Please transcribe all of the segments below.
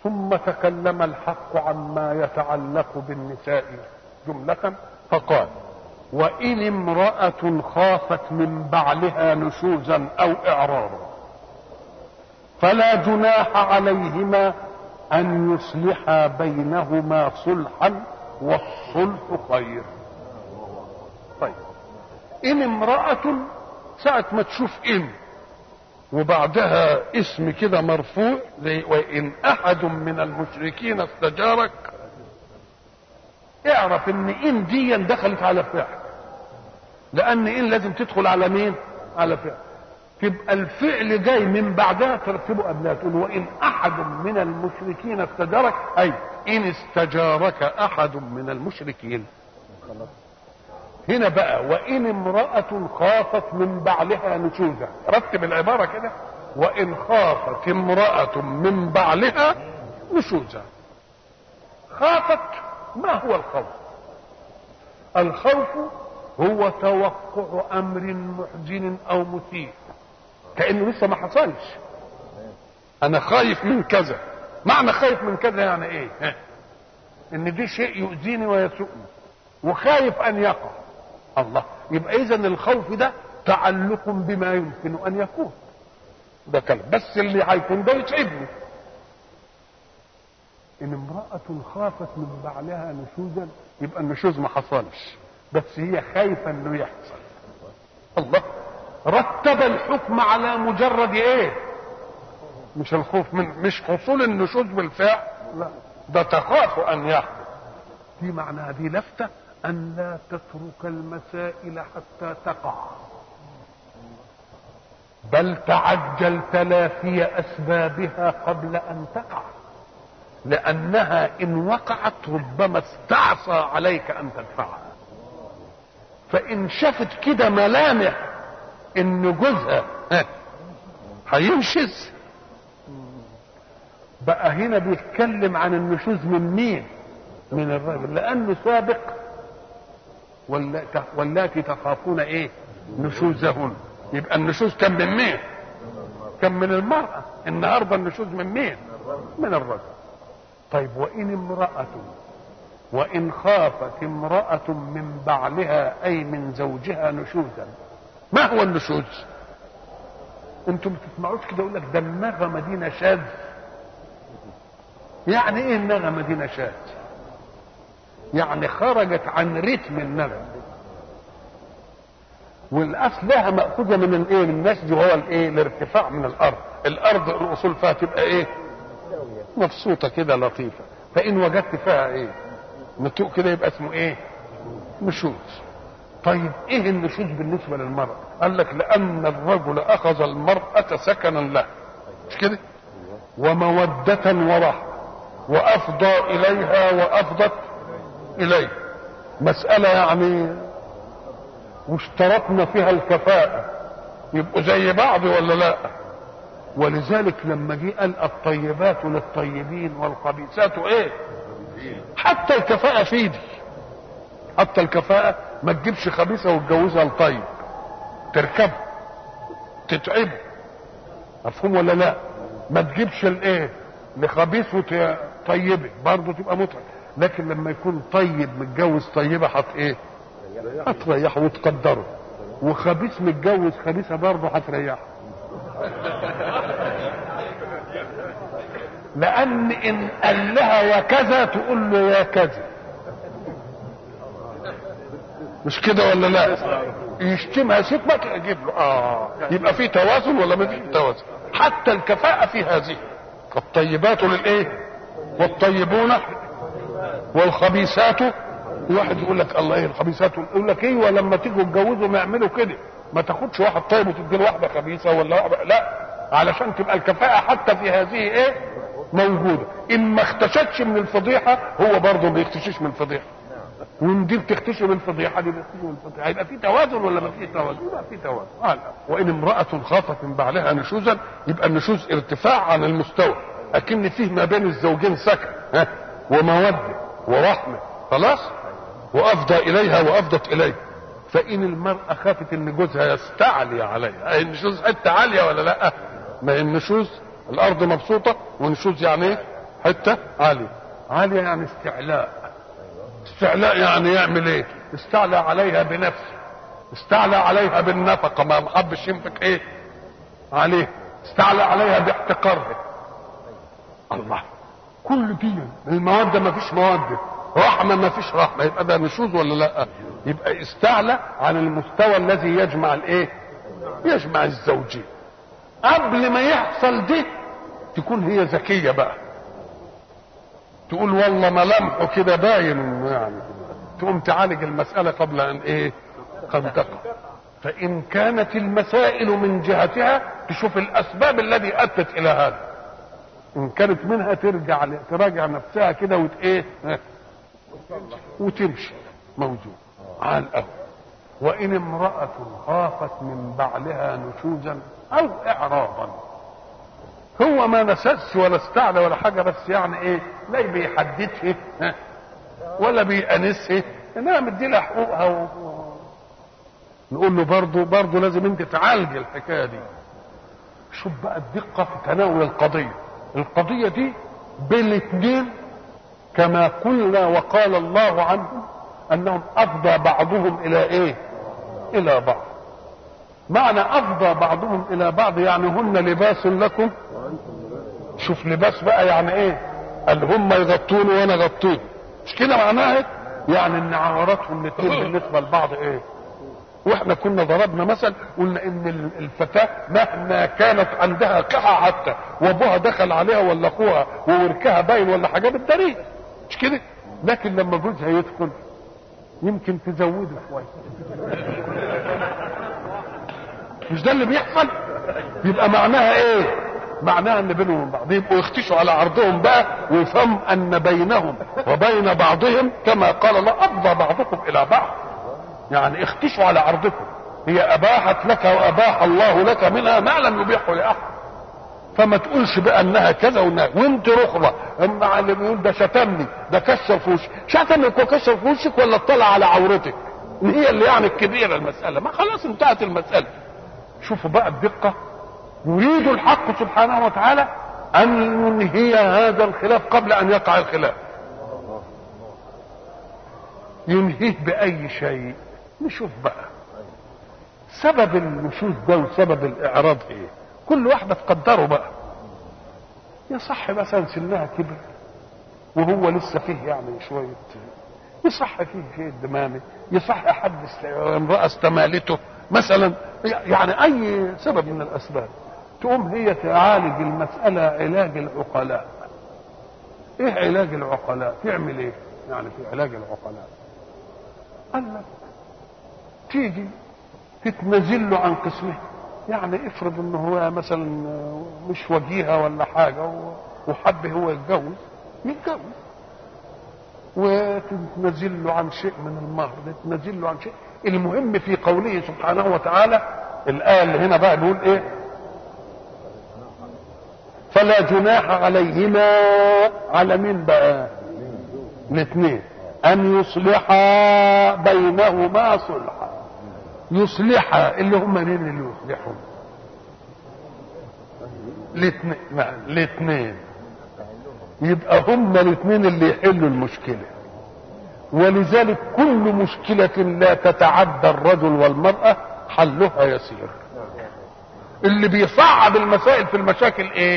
ثم تكلم الحق عما يتعلق بالنساء جملة فقال وإن امرأة خافت من بعلها نشوزا أو إعراضا فلا جناح عليهما أن يصلحا بينهما صلحا والصلح خير طيب إن امرأة ساعة ما تشوف إن وبعدها اسم كده مرفوع زي وإن أحد من المشركين استجارك اعرف ان ان دي دخلت على فعل لان ان لازم تدخل على مين على فعل تبقى الفعل جاي من بعدها ترتبه قبلها تقول وان احد من المشركين استجارك اي ان استجارك احد من المشركين هنا بقى وان امرأة خافت من بعلها نشوزا رتب العبارة كده وان خافت امرأة من بعلها نشوزا خافت ما هو الخوف الخوف هو توقع امر محزن او مسيء كانه لسه ما حصلش انا خايف من كذا معنى خايف من كذا يعني ايه ها؟ ان دي شيء يؤذيني ويسوءني وخايف ان يقع الله يبقى اذا الخوف ده تعلق بما يمكن ان يكون ده كلام بس اللي هيكون ده يتعبني ان امرأة خافت من بعلها نشوزا يبقى النشوز ما حصلش بس هي خايفة انه يحصل الله رتب الحكم على مجرد ايه مش الخوف من مش حصول النشوز بالفعل لا ده تخاف ان يحدث في معنى هذه لفتة ان لا تترك المسائل حتى تقع بل تعجل تلافي اسبابها قبل ان تقع لانها ان وقعت ربما استعصى عليك ان تدفعها فان شافت كده ملامح ان جوزها هينشز بقى هنا بيتكلم عن النشوز من مين من الرجل لانه سابق واللاتي تخافون ايه نشوزهن يبقى النشوز كان من مين كان من المرأة النهاردة النشوز من مين من الرجل طيب وإن امرأة وإن خافت امرأة من بعلها أي من زوجها نشوزا ما هو النشوز انتم ما تسمعوش كده يقول لك ده النغمة دي نشاز يعني ايه النغمة دي نشاز يعني خرجت عن رتم النغمة والاصل لها مأخوذة من الايه من النسج وهو الايه الارتفاع من الارض الارض الاصول فيها تبقى ايه مبسوطة كده لطيفة فإن وجدت فيها إيه نتوء كده يبقى اسمه إيه نشوز طيب إيه النشوز بالنسبة للمرأة قال لك لأن الرجل أخذ المرأة سكنا له مش كده ومودة ورحمة وأفضى إليها وأفضت إليه مسألة يعني واشترطنا فيها الكفاءة يبقوا زي بعض ولا لا ولذلك لما جه قال الطيبات للطيبين والخبيثات ايه حتى الكفاءة في دي حتى الكفاءة ما تجيبش خبيثة وتجوزها لطيب تركبه تتعبه مفهوم ولا لا ما تجيبش الايه لخبيث وطيبه برضه تبقى متعب لكن لما يكون طيب متجوز طيبه هت ايه هتريحه وتقدره وخبيث متجوز خبيثه برضه هتريحه لان ان قال لها وكذا تقول له يا كذا مش كده ولا لا يشتمها ست ما تجيب له اه يبقى في توازن ولا ما فيش توازن حتى الكفاءة في هذه الطيبات للايه والطيبون والخبيثات واحد يقول لك الله ايه الخبيثات يقول لك ايوه لما تيجوا تجوزوا ما يعملوا كده ما تاخدش واحد طيب وتدي له واحده خبيثه ولا واحدة لا علشان تبقى الكفاءه حتى في هذه ايه موجوده ان ما اختشتش من الفضيحه هو برضه ما بيختشش من الفضيحه وان دي بتختشي من الفضيحه دي بتختشي من الفضيحه هيبقى في توازن ولا ما فيش توازن؟ يبقى في توازن آه لا. وان امراه خافت من بعلها نشوزا يبقى النشوز ارتفاع عن المستوى اكن فيه ما بين الزوجين سكن ها وموده ورحمه خلاص وافضى اليها وافضت اليه فان المراه خافت ان جوزها يستعلي عليها النشوز حته عاليه ولا لا ما هي النشوز الارض مبسوطه والنشوز يعني ايه حته عاليه عاليه يعني استعلاء استعلاء يعني يعمل ايه استعلى عليها بنفسه استعلى عليها بالنفقه ما محبش ينفق ايه عليه استعلى عليها باحتقارها الله كل دي المواد ما فيش مواد رحمة ما فيش رحمة يبقى ده نشوز ولا لا يبقى استعلى عن المستوى الذي يجمع الايه يجمع الزوجين قبل ما يحصل دي تكون هي ذكية بقى تقول والله ملامحه كده باين يعني تقوم تعالج المسألة قبل أن إيه قد تقع فإن كانت المسائل من جهتها تشوف الأسباب الذي أدت إلى هذا إن كانت منها ترجع تراجع نفسها كده وت إيه وتمشي موجود على الأول وإن امرأة خافت من بعلها نشوزا أو إعراضا هو ما نسس ولا استعلى ولا حاجة بس يعني إيه لا بيحددها ولا بيأنسها إنما مدي لها حقوقها و... نقول له برضه برضه لازم أنت تعالج الحكاية دي شوف بقى الدقة في تناول القضية القضية دي بين الاثنين كما قلنا وقال الله عنهم انهم افضى بعضهم الى ايه الى بعض معنى افضى بعضهم الى بعض يعني هن لباس لكم شوف لباس بقى يعني ايه قال هم يغطوني وانا غطوني مش كده معناها يعني ان عوراتهم الاثنين بالنسبه لبعض ايه واحنا كنا ضربنا مثل قلنا ان الفتاه مهما كانت عندها قحه حتى وابوها دخل عليها ولا اخوها ووركها باين ولا حاجه بالدليل مش كده لكن لما جوزها يدخل يمكن تزوده شويه مش ده اللي بيحصل يبقى معناها ايه معناها ان بينهم وبين بعض يبقوا يختشوا على عرضهم بقى ويفهم ان بينهم وبين بعضهم كما قال الله افضى بعضكم الى بعض يعني اختشوا على عرضكم هي اباحت لك واباح الله لك منها ما لم يبيحه لاحد فما تقولش بقى انها كذا وانها وانت رخرة اما اللي بيقول ده شتمني ده كسر في وشك شتمك وكسر في وشك ولا اطلع على عورتك هي اللي يعني الكبيرة المسألة ما خلاص انتهت المسألة شوفوا بقى الدقة يريد الحق سبحانه وتعالى ان ينهي هذا الخلاف قبل ان يقع الخلاف ينهيه بأي شيء نشوف بقى سبب النشوز ده وسبب الإعراض إيه كل واحدة تقدره بقى يصح مثلا سنها كبر وهو لسه فيه يعني شوية يصح فيه شيء دمامي يصح حد امرأة استمالته مثلا يعني أي سبب من الأسباب تقوم هي تعالج المسألة علاج العقلاء ايه علاج العقلاء تعمل ايه يعني في علاج العقلاء قال لك تيجي تتنزل له عن قسمه يعني افرض انه هو مثلا مش وجيهه ولا حاجه وحب هو يتجوز يتجوز وتنزل له عن شيء من المهر تنزل له عن شيء المهم في قوله سبحانه وتعالى الآية اللي هنا بقى بيقول ايه فلا جناح عليهما على مين بقى الاثنين ان يصلحا بينهما صلحا يصلحا اللي هم مين اللي يصلحون الاثنين الاثنين يبقى هم الاثنين اللي يحلوا المشكلة ولذلك كل مشكلة لا تتعدى الرجل والمرأة حلها يسير اللي بيصعب المسائل في المشاكل ايه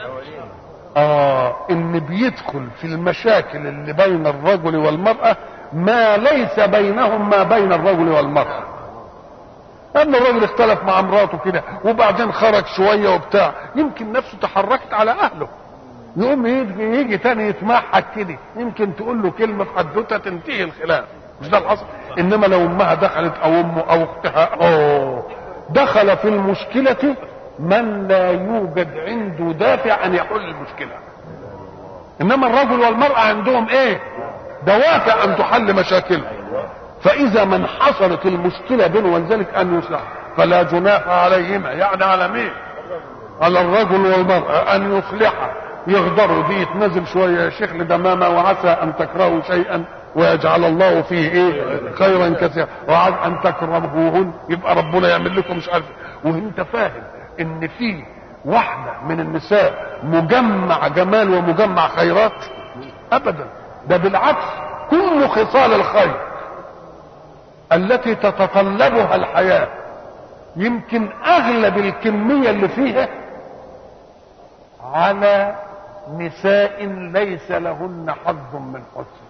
اه ان بيدخل في المشاكل اللي بين الرجل والمرأة ما ليس بينهم ما بين الرجل والمرأة اما الرجل اختلف مع مراته كده وبعدين خرج شوية وبتاع يمكن نفسه تحركت على اهله يقوم يجي, يجي تاني يتمحك كده يمكن تقول له كلمة في حدوتة تنتهي الخلاف مش ده الحصل انما لو امها دخلت او امه او اختها اوه دخل في المشكلة من لا يوجد عنده دافع ان يحل المشكلة انما الرجل والمرأة عندهم ايه دوافع ان تحل مشاكلهم فاذا من حصلت المشكلة بينه ولذلك ان يصلح فلا جناح عليهما يعني على مين على الرجل والمرأة ان يصلحا يغدروا دي يتنزل شوية يا شيخ لدمامة وعسى ان تكرهوا شيئا ويجعل الله فيه ايه خيرا كثيرا وعد ان تكرهوهن يبقى ربنا يعمل لكم مش عارف وانت فاهم ان في واحدة من النساء مجمع جمال ومجمع خيرات ابدا ده بالعكس كل خصال الخير التي تتطلبها الحياة يمكن اغلب الكمية اللي فيها على نساء ليس لهن حظ من حسن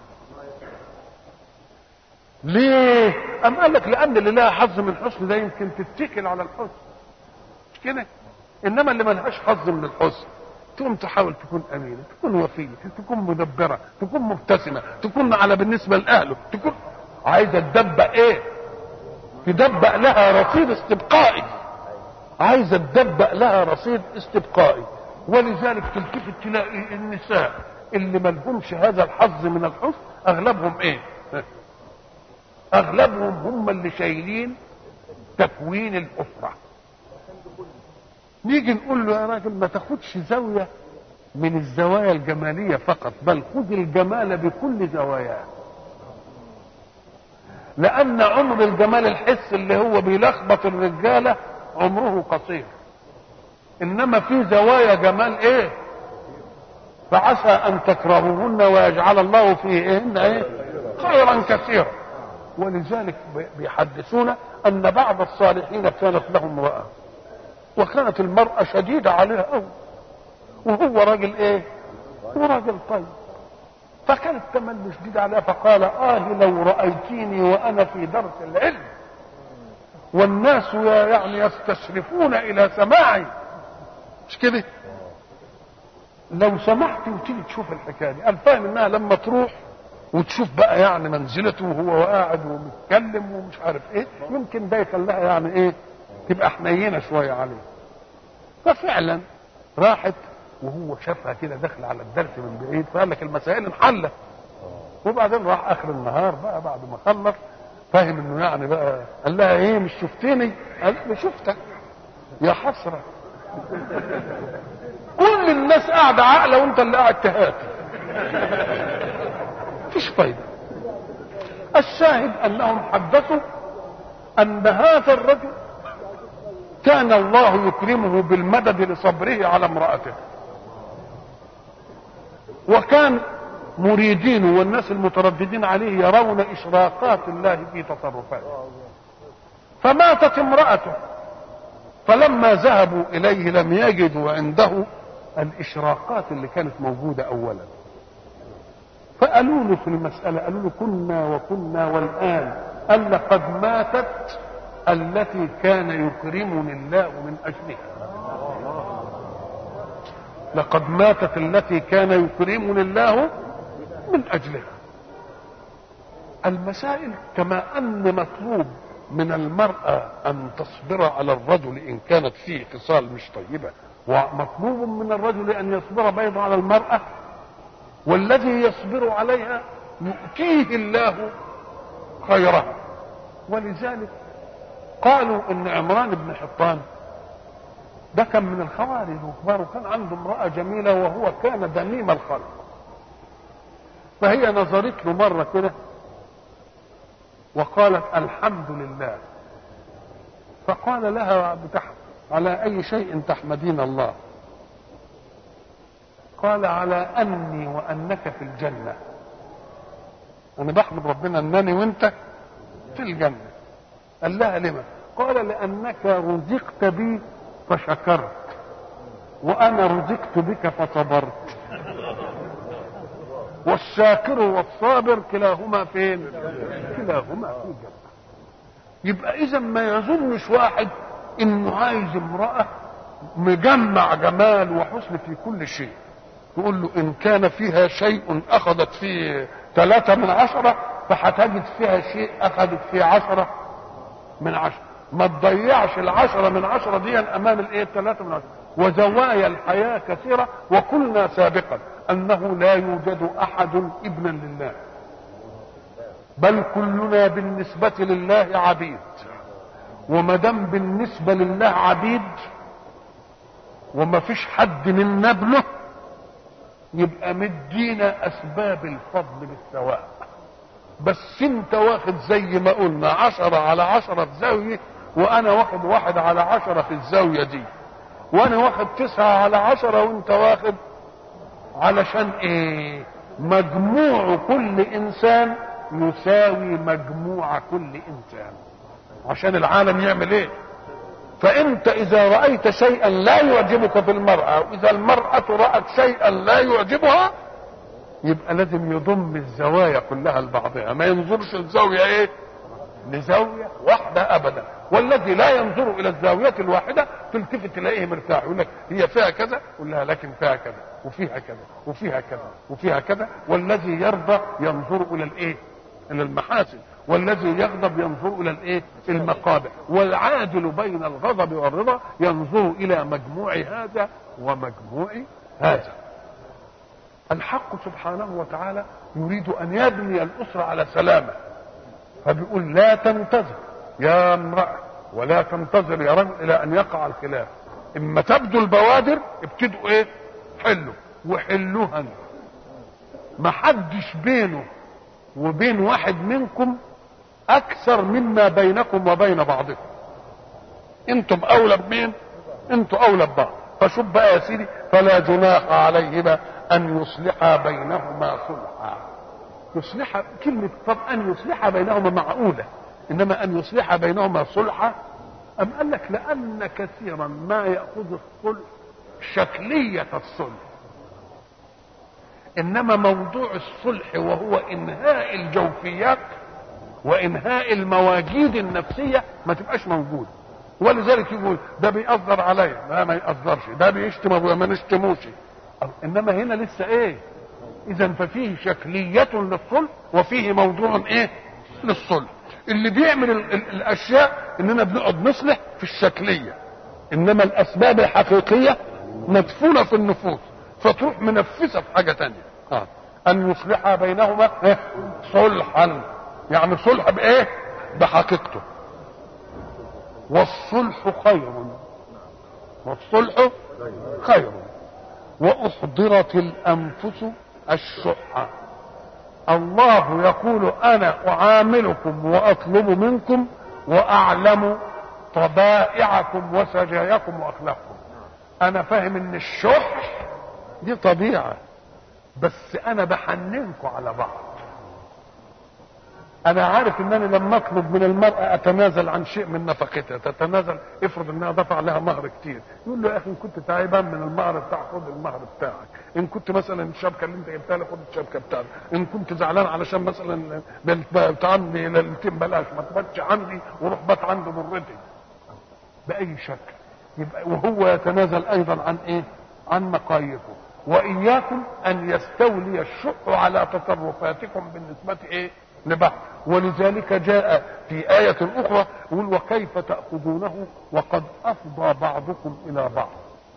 ليه ام قال لك لان اللي لها حظ من الحسن ده يمكن تتكل على الحسن مش كده انما اللي ملهاش حظ من الحسن تقوم تحاول تكون امينه تكون وفيه تكون مدبره تكون مبتسمه تكون على بالنسبه لاهله تكون عايزه تدبق ايه تدبق لها رصيد استبقائي عايزه تدبق لها رصيد استبقائي ولذلك تلتفت تلاقي النساء اللي ملهمش هذا الحظ من الحسن اغلبهم ايه اغلبهم هم اللي شايلين تكوين الاسره نيجي نقول له يا راجل ما تاخدش زاويه من الزوايا الجماليه فقط بل خذ الجمال بكل زواياه لان عمر الجمال الحس اللي هو بيلخبط الرجاله عمره قصير انما في زوايا جمال ايه فعسى ان تكرهوهن ويجعل الله فيهن ايه خيرا كثيرا ولذلك بيحدثونا ان بعض الصالحين كانت لهم امراه وكانت المراه شديده عليها قوي وهو راجل ايه وراجل طيب فكانت تملي شديد عليها فقال اه لو رايتيني وانا في درس العلم والناس يعني يستشرفون الى سماعي مش كده لو سمحت وتيجي تشوف الحكايه دي قال فاهم انها لما تروح وتشوف بقى يعني منزلته وهو قاعد ومتكلم ومش عارف ايه يمكن ده يخليها يعني ايه تبقى حنينه شويه عليه ففعلا راحت وهو شافها كده داخل على الدرس من بعيد فقال لك المسائل انحلت وبعدين راح اخر النهار بقى بعد ما خلص فاهم انه يعني بقى قال لها ايه مش شفتني قال لي شفتك يا حسره كل الناس قاعده عاقله وانت اللي قاعد تهاتي مفيش فايده الشاهد انهم حدثوا ان هذا الرجل كان الله يكرمه بالمدد لصبره على امرأته وكان مريدين والناس المترددين عليه يرون إشراقات الله في تصرفاته فماتت امرأته فلما ذهبوا إليه لم يجدوا عنده الإشراقات اللي كانت موجودة أولا فقالوا له في المسألة قالوا له كنا وكنا والآن قال لقد ماتت التي كان يكرمني الله من أجلها لقد ماتت التي كان يكرمني الله من أجلها المسائل كما أن مطلوب من المرأة أن تصبر على الرجل إن كانت فيه خصال مش طيبة ومطلوب من الرجل أن يصبر بيضا على المرأة والذي يصبر عليها يؤتيه الله خيرها ولذلك قالوا ان عمران بن حطان ده كان من الخوارج وكبار وكان عنده امرأة جميلة وهو كان دميم الخلق فهي نظرت له مرة كده وقالت الحمد لله فقال لها بتح... على أي شيء تحمدين الله قال على أني وأنك في الجنة أنا بحمد ربنا أنني وأنت في الجنة قال لها لما قال لأنك رزقت بي فشكرت وأنا رزقت بك فصبرت والشاكر والصابر كلاهما فين كلاهما في الجنة يبقى إذا ما يظنش واحد إنه عايز امرأة مجمع جمال وحسن في كل شيء تقول له إن كان فيها شيء أخذت فيه ثلاثة من عشرة فهتجد فيها شيء أخذت فيه عشرة من عشرة ما تضيعش العشرة من عشرة دي أمام الإيه الثلاثة من عشرة وزوايا الحياة كثيرة وقلنا سابقا أنه لا يوجد أحد ابنا لله بل كلنا بالنسبة لله عبيد وما دام بالنسبة لله عبيد وما فيش حد من نبله يبقى مدينا أسباب الفضل بالسواء بس انت واخد زي ما قلنا عشرة على عشرة في زاوية وانا واخد واحد على عشرة في الزاوية دي وانا واخد تسعة على عشرة وانت واخد علشان ايه مجموع كل انسان يساوي مجموع كل انسان عشان العالم يعمل ايه فانت اذا رايت شيئا لا يعجبك في المراه واذا المراه رات شيئا لا يعجبها يبقى لازم يضم الزوايا كلها لبعضها ما ينظرش الزاويه ايه لزاويه واحده ابدا والذي لا ينظر الى الزاويه الواحده تلتفت تلاقيه مرتاح يقول لك هي فيها كذا قول لها لكن فيها كذا وفيها كذا وفيها كذا وفيها كذا والذي يرضى ينظر الى الايه الى المحاسن والذي يغضب ينظر الى الايه المقابح والعادل بين الغضب والرضا ينظر الى مجموع هذا ومجموع هذا الحق سبحانه وتعالى يريد ان يبني الاسره على سلامه فبيقول لا تنتظر يا امراه ولا تنتظر يا رجل الى ان يقع الخلاف اما تبدو البوادر ابتدوا ايه حلوا وحلوها ما حدش بينه وبين واحد منكم اكثر مما بينكم وبين بعضكم انتم اولى بمين انتم اولى ببعض فشوف بقى يا سيدي فلا جناح عليهما ان يصلحا بينهما صلحا يصلح كلمة طب أن يصلح بينهما معقولة إنما أن يصلح بينهما صلحا أم قال لك لأن كثيرا ما يأخذ الصلح شكلية الصلح إنما موضوع الصلح وهو إنهاء الجوفيات وإنهاء إنهاء النفسية ما تبقاش موجود ولذلك يقول ده بيأثر عليا لا ما يأثرش ده بيشتم ابويا ما نشتموش انما هنا لسه ايه اذا ففيه شكلية للصلح وفيه موضوع ايه للصلح اللي بيعمل ال ال الاشياء اننا بنقعد نصلح في الشكلية انما الاسباب الحقيقية مدفونة في النفوس فتروح منفسة في حاجة تانية آه. ان يصلح بينهما إيه؟ صلحا يعني صلح بايه بحقيقته والصلح خير والصلح خير واحضرت الانفس الشح الله يقول انا اعاملكم واطلب منكم واعلم طبائعكم وسجاياكم واخلاقكم انا فاهم ان الشح دي طبيعه بس انا بحننكم على بعض انا عارف ان انا لما اطلب من المراه اتنازل عن شيء من نفقتها تتنازل افرض انها دفع لها مهر كتير يقول له يا اخي ان كنت تعبان من المهر بتاعك خد المهر بتاعك ان كنت مثلا الشبكه اللي انت جبتها لي خد الشبكه بتاعك ان كنت زعلان علشان مثلا بتاع عندي ليلتين بلاش ما تباتش عندي وروح بات عنده مرتين باي شكل يبقى وهو يتنازل ايضا عن ايه عن مقاييسه واياكم ان يستولي الشح على تصرفاتكم بالنسبه ايه لبعض ولذلك جاء في آية أخرى يقول وكيف تأخذونه وقد أفضى بعضكم إلى بعض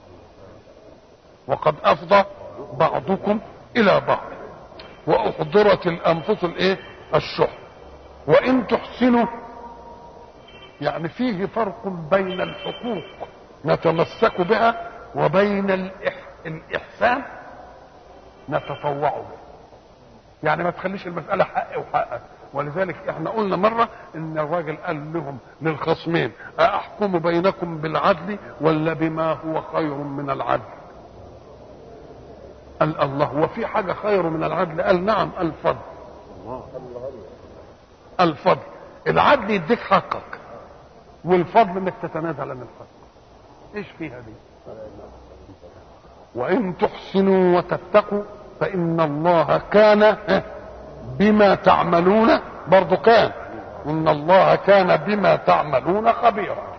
وقد أفضى بعضكم إلى بعض وأحضرت الأنفس الإيه الشح وإن تحسنوا يعني فيه فرق بين الحقوق نتمسك بها وبين الإح... الإحسان نتطوع به يعني ما تخليش المسألة حق وحقك ولذلك احنا قلنا مرة ان الراجل قال لهم للخصمين أحكم بينكم بالعدل ولا بما هو خير من العدل قال الله وفي حاجة خير من العدل قال نعم الفضل الفضل العدل يديك حقك والفضل انك تتنازل عن الحق ايش فيها دي وان تحسنوا وتتقوا فإن الله كان بما تعملون برضو كان إن الله كان بما تعملون خبيرا